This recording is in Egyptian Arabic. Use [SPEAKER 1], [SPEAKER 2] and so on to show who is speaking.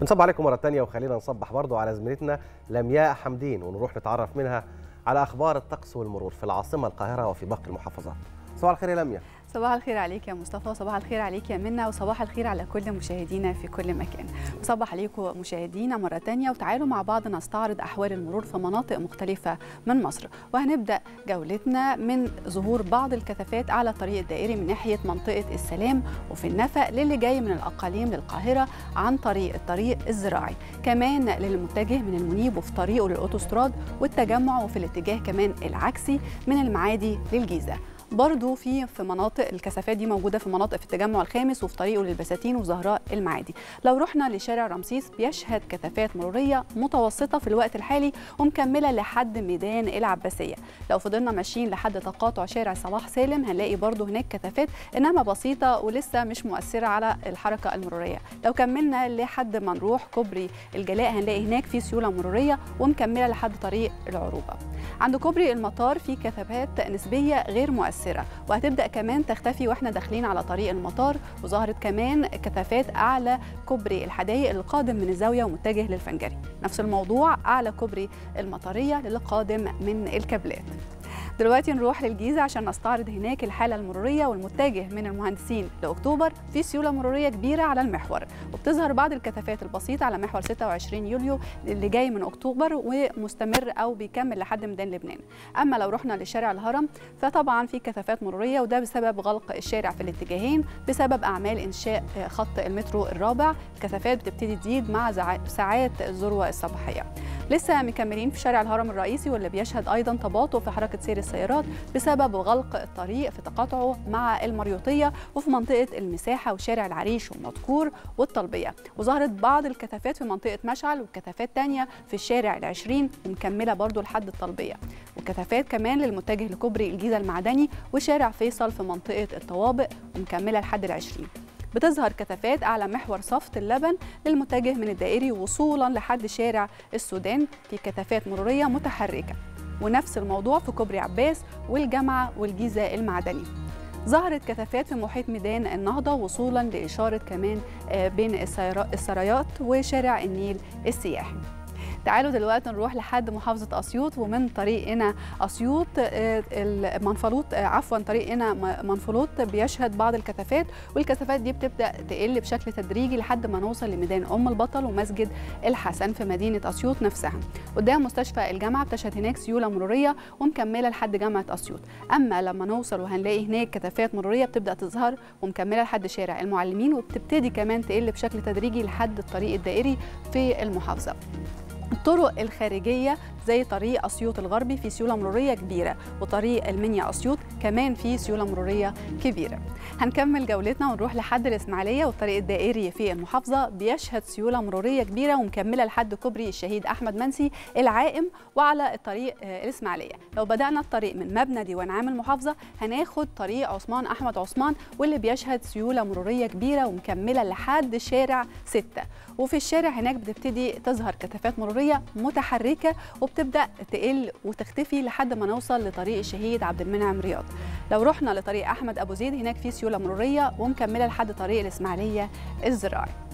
[SPEAKER 1] بنصب عليكم مرة تانية وخلينا نصبح برضو على زميلتنا لمياء حمدين ونروح نتعرف منها على أخبار الطقس والمرور في العاصمة القاهرة وفي باقي المحافظات صباح الخير يا لمياء
[SPEAKER 2] صباح الخير عليك يا مصطفى وصباح الخير عليك يا منى وصباح الخير على كل مشاهدينا في كل مكان صباح عليكم مشاهدينا مرة تانية وتعالوا مع بعض نستعرض أحوال المرور في مناطق مختلفة من مصر وهنبدأ جولتنا من ظهور بعض الكثافات على الطريق الدائري من ناحية منطقة السلام وفي النفق للي جاي من الأقاليم للقاهرة عن طريق الطريق الزراعي كمان للمتجه من المنيب وفي طريقه للأوتوستراد والتجمع وفي الاتجاه كمان العكسي من المعادي للجيزة برضو في في مناطق الكثافات دي موجوده في مناطق في التجمع الخامس وفي طريقه للبساتين وزهراء المعادي لو رحنا لشارع رمسيس بيشهد كثافات مروريه متوسطه في الوقت الحالي ومكمله لحد ميدان العباسيه لو فضلنا ماشيين لحد تقاطع شارع صلاح سالم هنلاقي برضو هناك كثافات انما بسيطه ولسه مش مؤثره على الحركه المروريه لو كملنا لحد ما نروح كوبري الجلاء هنلاقي هناك في سيوله مروريه ومكمله لحد طريق العروبه عند كوبري المطار في كثافات نسبيه غير مؤثره مؤثرة وهتبدأ كمان تختفي واحنا داخلين على طريق المطار وظهرت كمان كثافات أعلى كوبري الحدائق القادم من الزاوية ومتجه للفنجري نفس الموضوع أعلى كوبري المطرية للقادم من الكابلات دلوقتي نروح للجيزة عشان نستعرض هناك الحالة المرورية والمتجه من المهندسين لأكتوبر في سيولة مرورية كبيرة على المحور وبتظهر بعض الكثافات البسيطة على محور 26 يوليو اللي جاي من أكتوبر ومستمر أو بيكمل لحد ميدان لبنان أما لو رحنا لشارع الهرم فطبعا في كثافات مرورية وده بسبب غلق الشارع في الاتجاهين بسبب أعمال إنشاء خط المترو الرابع الكثافات بتبتدي تزيد مع ساعات الذروة الصباحية لسه مكملين في شارع الهرم الرئيسي واللي بيشهد ايضا تباطؤ في حركه سير السيارات بسبب غلق الطريق في تقاطعه مع المريوطيه وفي منطقه المساحه وشارع العريش والمذكور والطلبيه وظهرت بعض الكثافات في منطقه مشعل وكثافات تانية في الشارع العشرين ومكمله برضو لحد الطلبيه وكثافات كمان للمتجه لكوبري الجيزه المعدني وشارع فيصل في منطقه الطوابق ومكمله لحد العشرين بتظهر كثافات أعلى محور صفت اللبن للمتجه من الدائري وصولا لحد شارع السودان في كثافات مرورية متحركة ونفس الموضوع في كوبري عباس والجامعة والجيزة المعدني ظهرت كثافات في محيط ميدان النهضة وصولا لإشارة كمان بين السرايات وشارع النيل السياحي تعالوا دلوقتي نروح لحد محافظة أسيوط ومن طريقنا أسيوط المنفلوط عفوا طريقنا منفلوط بيشهد بعض الكثافات والكثافات دي بتبدأ تقل بشكل تدريجي لحد ما نوصل لميدان أم البطل ومسجد الحسن في مدينة أسيوط نفسها قدام مستشفى الجامعة بتشهد هناك سيولة مرورية ومكملة لحد جامعة أسيوط أما لما نوصل وهنلاقي هناك كثافات مرورية بتبدأ تظهر ومكملة لحد شارع المعلمين وبتبتدي كمان تقل بشكل تدريجي لحد الطريق الدائري في المحافظة الطرق الخارجية زي طريق أسيوط الغربي في سيولة مرورية كبيرة وطريق المنيا أسيوط كمان في سيولة مرورية كبيرة هنكمل جولتنا ونروح لحد الإسماعيلية والطريق الدائري في المحافظة بيشهد سيولة مرورية كبيرة ومكملة لحد كوبري الشهيد أحمد منسي العائم وعلى الطريق الإسماعيلية لو بدأنا الطريق من مبنى ديوان عام المحافظة هناخد طريق عثمان أحمد عثمان واللي بيشهد سيولة مرورية كبيرة ومكملة لحد شارع 6 وفي الشارع هناك بتبتدي تظهر كثافات مرورية متحركة وبتبدا تقل وتختفي لحد ما نوصل لطريق الشهيد عبد المنعم رياض لو رحنا لطريق احمد ابو زيد هناك في سيوله مروريه ومكمله لحد طريق الاسماعيليه الزراعي